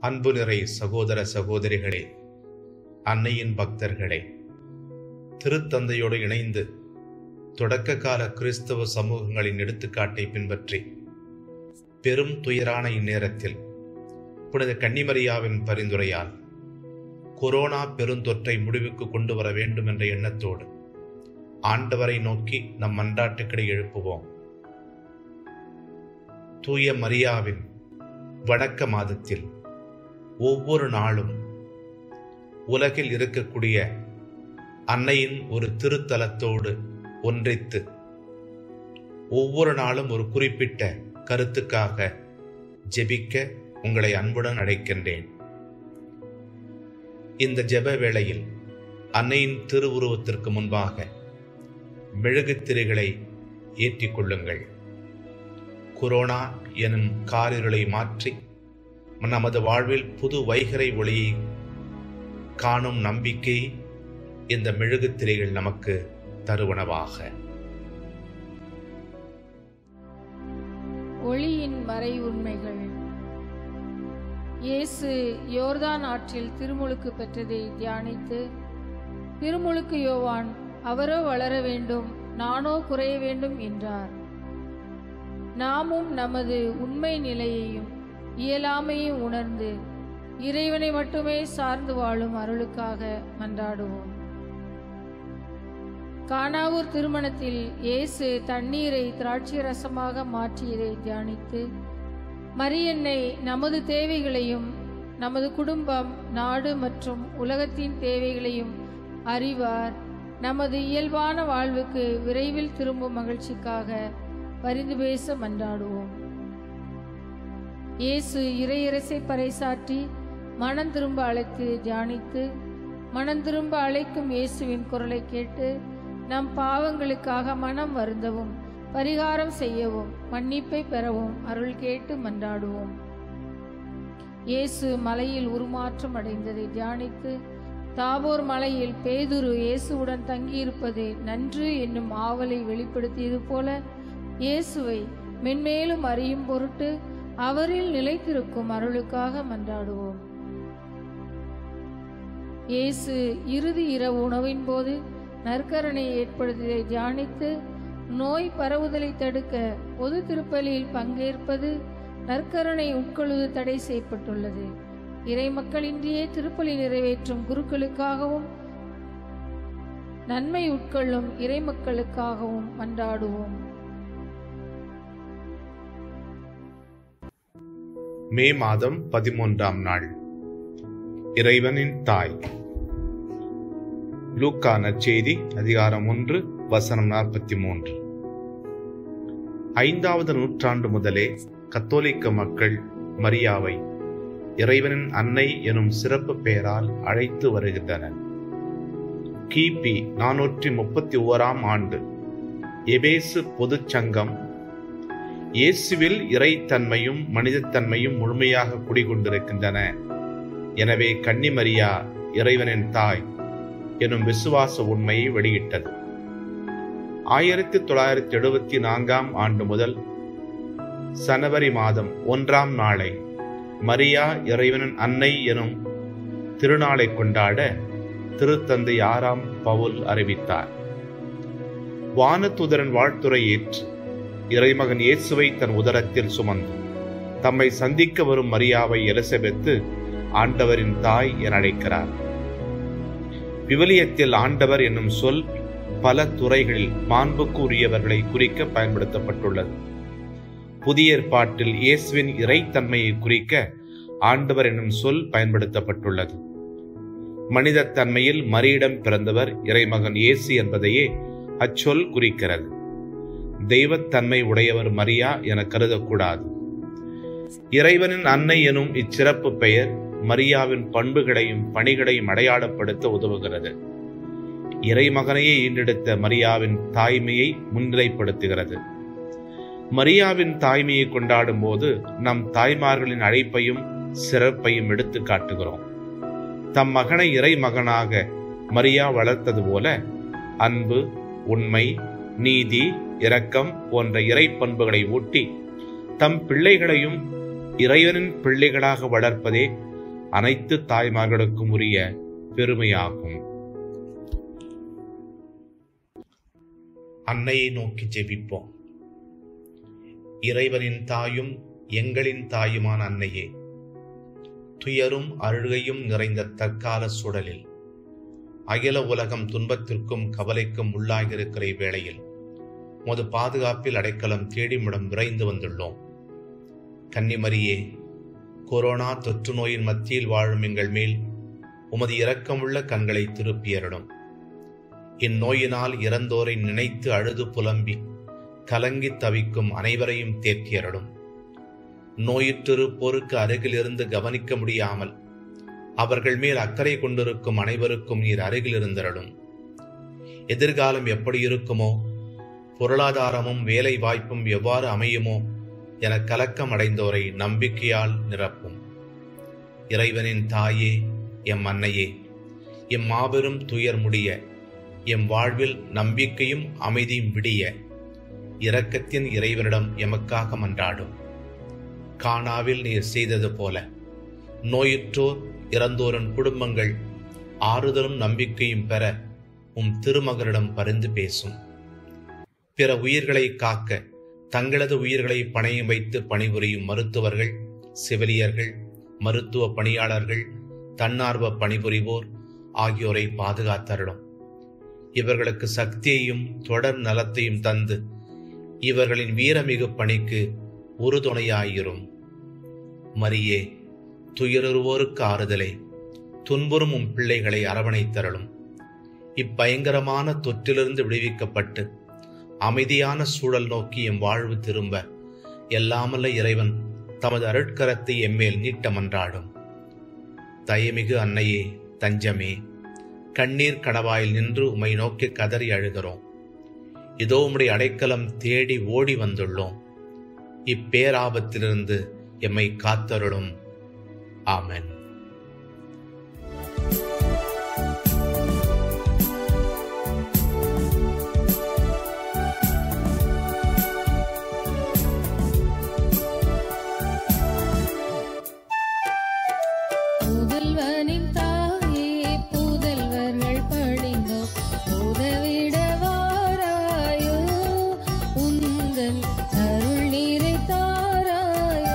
அன்பு நிறை சகோதர சகோதரிகளே அன்னையின் பக்தர்களே திருத்தந்தையோடு இணைந்து தொடக்க கால கிறிஸ்தவ சமூகங்களின் எடுத்துக்காட்டை பின்பற்றி பெரும் துயரான இந்நேரத்தில் புனித கன்னிமரியாவின் பரிந்துரையால் கொரோனா பெருந்தொற்றை முடிவுக்கு கொண்டு வர வேண்டும் என்ற எண்ணத்தோடு ஆண்டவரை நோக்கி நம் மன்றாட்டுக்களை எழுப்புவோம் தூய மரியாவின் வணக்க மாதத்தில் ஒவ்வொரு நாளும் உலகில் இருக்கக்கூடிய அன்னையின் ஒரு திருத்தலத்தோடு ஒன்றித்து ஒவ்வொரு நாளும் ஒரு குறிப்பிட்ட கருத்துக்காக ஜெபிக்க உங்களை அன்புடன் அழைக்கின்றேன் இந்த ஜெப வேளையில் அன்னையின் திருவுருவத்திற்கு முன்பாக மெழுகுத்திரைகளை ஏற்றிக் கொள்ளுங்கள் கொரோனா எனும் காரிருளை மாற்றி நமது வாழ்வில் புது வைகரை ஒளியை காணும் நம்பிக்கை இந்த மெழுகுத்திரைகள் நமக்கு தருவனவாக ஒளியின் மறை உண்மைகள் இயேசு யோர்தான் ஆற்றில் திருமுழுக்கு பெற்றதை தியானித்து திருமுழுக்கு யோவான் அவரோ வளர வேண்டும் நானோ குறைய வேண்டும் என்றார் நாமும் நமது உண்மை நிலையையும் இயலாமையும் உணர்ந்து இறைவனை மட்டுமே சார்ந்து வாழும் அருளுக்காக மன்றாடுவோம் கானாவூர் திருமணத்தில் இயேசு தண்ணீரை திராட்சை ரசமாக மாற்றியதை தியானித்து மரியன்னை நமது தேவைகளையும் நமது குடும்பம் நாடு மற்றும் உலகத்தின் தேவைகளையும் அறிவார் நமது இயல்பான வாழ்வுக்கு விரைவில் திரும்பும் மகிழ்ச்சிக்காக பரிந்து பேச மன்றாடுவோம் இயேசு இறையரசை பறைசாற்றி மனம் திரும்ப அழைத்து தியானித்து மனம் திரும்ப அழைக்கும் இயேசுவின் குரலை கேட்டு நம் பாவங்களுக்காக மனம் வருந்தவும் பரிகாரம் செய்யவும் மன்னிப்பை பெறவும் அருள் கேட்டு மன்றாடுவோம் இயேசு மலையில் உருமாற்றம் அடைந்ததை தியானித்து தாபோர் மலையில் பேதுரு இயேசுவுடன் தங்கியிருப்பது நன்று என்னும் ஆவலை வெளிப்படுத்தியது போல இயேசுவை மென்மேலும் அறியும் பொருட்டு அவரில் நிலைத்திருக்கும் அருளுக்காக மன்றாடுவோம் இயேசு இறுதி இரவு உணவின் போது நற்கரணை ஏற்படுத்தியதை தியானித்து நோய் பரவுதலை தடுக்க பொது திருப்பலியில் பங்கேற்பது நற்கரணை உட்கொள்வது தடை செய்யப்பட்டுள்ளது இறை மக்களின்றியே திருப்பலி நிறைவேற்றும் குருக்களுக்காகவும் நன்மை உட்கொள்ளும் இறை மக்களுக்காகவும் மன்றாடுவோம் மே மாதம் பதிமூன்றாம் நாள் இறைவனின் தாய் லூக்கா நற்செய்தி அதிகாரம் ஒன்று வசனம் நாற்பத்தி மூன்று ஐந்தாவது நூற்றாண்டு முதலே கத்தோலிக்க மக்கள் மரியாவை இறைவனின் அன்னை எனும் சிறப்பு பெயரால் அழைத்து வருகின்றனர் கிபி நானூற்றி முப்பத்தி ஓராம் ஆண்டு எபேசு பொதுச் சங்கம் இயேசுவில் இறைத்தன்மையும் மனிதத்தன்மையும் முழுமையாக குடிகொண்டிருக்கின்றன எனவே கன்னிமரியா இறைவனின் தாய் எனும் விசுவாச உண்மையை வெளியிட்டது ஆயிரத்தி தொள்ளாயிரத்தி எழுபத்தி நான்காம் ஆண்டு முதல் சனவரி மாதம் ஒன்றாம் நாளை மரியா இறைவனின் அன்னை எனும் திருநாளை கொண்டாட திருத்தந்தை ஆறாம் பவுல் அறிவித்தார் வானத்துதரன் வாழ்த்துறை ஏற்று இறைமகன் இயேசுவை தன் உதரத்தில் சுமந்து தம்மை சந்திக்க வரும் மரியாவை எலிசபெத்து ஆண்டவரின் தாய் என அழைக்கிறார் விவிலியத்தில் ஆண்டவர் என்னும் சொல் பல துறைகளில் மாண்புக்கு உரியவர்களை குறிக்க பயன்படுத்தப்பட்டுள்ளது புதிய ஏற்பாட்டில் இயேசுவின் இறைத்தன்மையை குறிக்க ஆண்டவர் என்னும் சொல் பயன்படுத்தப்பட்டுள்ளது மனிதத்தன்மையில் மரியிடம் பிறந்தவர் இறைமகன் இயேசு என்பதையே அச்சொல் குறிக்கிறது தெய்வத்தன்மை உடையவர் மரியா என கருதக்கூடாது இறைவனின் அன்னை எனும் இச்சிறப்பு பெயர் மரியாவின் பண்புகளையும் பணிகளையும் அடையாளப்படுத்த உதவுகிறது இறைமகனையே ஈண்டெடுத்த மரியாவின் தாய்மையை முன்னிலைப்படுத்துகிறது மரியாவின் தாய்மையை கொண்டாடும் போது நம் தாய்மார்களின் அழைப்பையும் சிறப்பையும் எடுத்து காட்டுகிறோம் தம் மகனை இறைமகனாக மரியா வளர்த்தது போல அன்பு உண்மை நீதி இரக்கம் போன்ற இறை பண்புகளை ஊட்டி தம் பிள்ளைகளையும் இறைவனின் பிள்ளைகளாக வளர்ப்பதே அனைத்து தாய்மார்களுக்கும் உரிய பெருமையாகும் அன்னையை நோக்கி ஜெபிப்போம் இறைவனின் தாயும் எங்களின் தாயுமான அன்னையே துயரும் அழுகையும் நிறைந்த தற்கால சூழலில் அகில உலகம் துன்பத்திற்கும் கவலைக்கும் உள்ளாகியிருக்கிற வேளையில் உமது பாதுகாப்பில் அடைக்கலம் தேடிமிடம் விரைந்து வந்துள்ளோம் கன்னிமரியே கொரோனா தொற்று நோயின் மத்தியில் வாழும் எங்கள் மேல் உமது இரக்கமுள்ள கண்களை திருப்பியரிடும் இந்நோயினால் இறந்தோரை நினைத்து அழுது புலம்பி கலங்கி தவிக்கும் அனைவரையும் தேற்றியரிடும் நோயுற்றிருப்போருக்கு அருகிலிருந்து கவனிக்க முடியாமல் அவர்கள் மேல் அக்கறை கொண்டிருக்கும் அனைவருக்கும் நீர் அருகில் இருந்திரடும் எதிர்காலம் எப்படி இருக்குமோ பொருளாதாரமும் வேலை வாய்ப்பும் எவ்வாறு அமையுமோ என கலக்கம் அடைந்தோரை நம்பிக்கையால் நிரப்பும் இறைவனின் தாயே எம் அன்னையே எம் மாபெரும் துயர் முடிய எம் வாழ்வில் நம்பிக்கையும் அமைதியும் விடிய இரக்கத்தின் இறைவனிடம் எமக்காக மன்றாடும் கானாவில் நீர் செய்தது போல நோயுற்றோர் இறந்தோரின் குடும்பங்கள் ஆறுதலும் நம்பிக்கையும் பெற உம் திருமகனிடம் பரிந்து பேசும் பிற உயிர்களை காக்க தங்களது உயிர்களை பணையம் வைத்து பணிபுரியும் மருத்துவர்கள் செவிலியர்கள் மருத்துவ பணியாளர்கள் தன்னார்வ பணிபுரிவோர் ஆகியோரை பாதுகாத்தருடும் இவர்களுக்கு சக்தியையும் தொடர் நலத்தையும் தந்து இவர்களின் வீரமிகு பணிக்கு உறுதுணையாயிரும் மரியே துயருவோருக்கு ஆறுதலே துன்புறும் உம் பிள்ளைகளை அரவணைத்தருளும் இப்பயங்கரமான தொற்றிலிருந்து விடுவிக்கப்பட்டு அமைதியான சூழல் நோக்கி எம் வாழ்வு திரும்ப எல்லாமல்ல இறைவன் தமது அருட்கரத்தை எம்மேல் நீட்ட மன்றாடும் தயமிகு அன்னையே தஞ்சமே கண்ணீர் கடவாயில் நின்று உமை நோக்கி கதறி அழுகிறோம் இதோ உம்முடைய அடைக்கலம் தேடி ஓடி வந்துள்ளோம் இப்பேராபத்திலிருந்து எம்மை காத்தருளும் ஆமென் புதல்வனின் தாயே புதல்வர்கள் பணிந்தோ உதவிட வாராயோ உந்தன் அருள் நீரை தாராயோ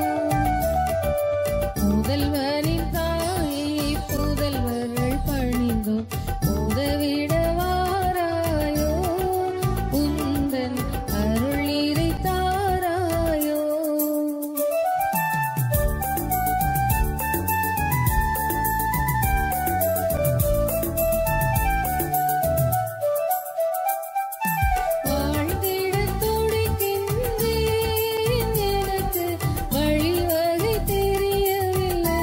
புதல்வனின் தாயே புதல்வர்கள் பணிந்தோ உதவிட வாராயோ உந்தன் அருள் நீரை தாராயோ வாழ்ந்திடத் துடிக்கின்றேன் எனக்கு வழிவகை தெரியவில்லை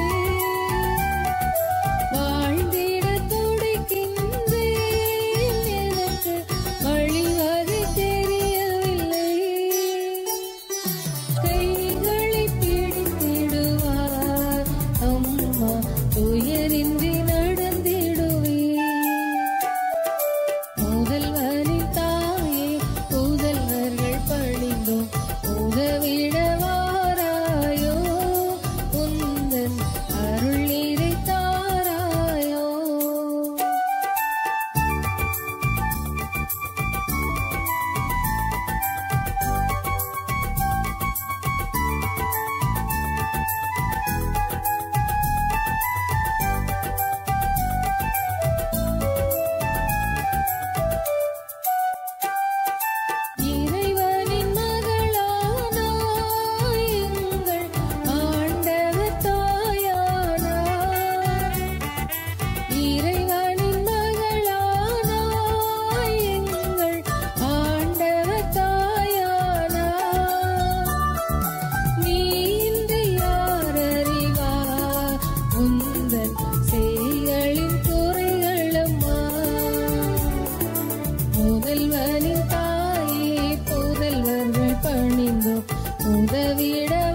வாழ்ந்திடத் துடிக்கின்றேன் எனக்கு வழிவகை தெரியவில்லை கைகளை பிடித்திடுவார் அம்மா துயரின்றி நடந்திடுவே முதல்வரின் தாயே புதல்வர்கள் பணிந்தோம் உதவிட வாராயோ உந்தன் அருள் நீரை தாராயோ இறைவனின் மகளானாய் எங்கள் ஆண்டவர் தாயானாய் இறைவனின் மகளானாய் எங்கள் ஆண்டவர் தாயானாய் நீ இன்று யார் அறிவார் உந்தன் செய்களின் குறைகளம்மா முதல்வனின் தாயே புதல்வர்கள் பணிந்தோ உதவிட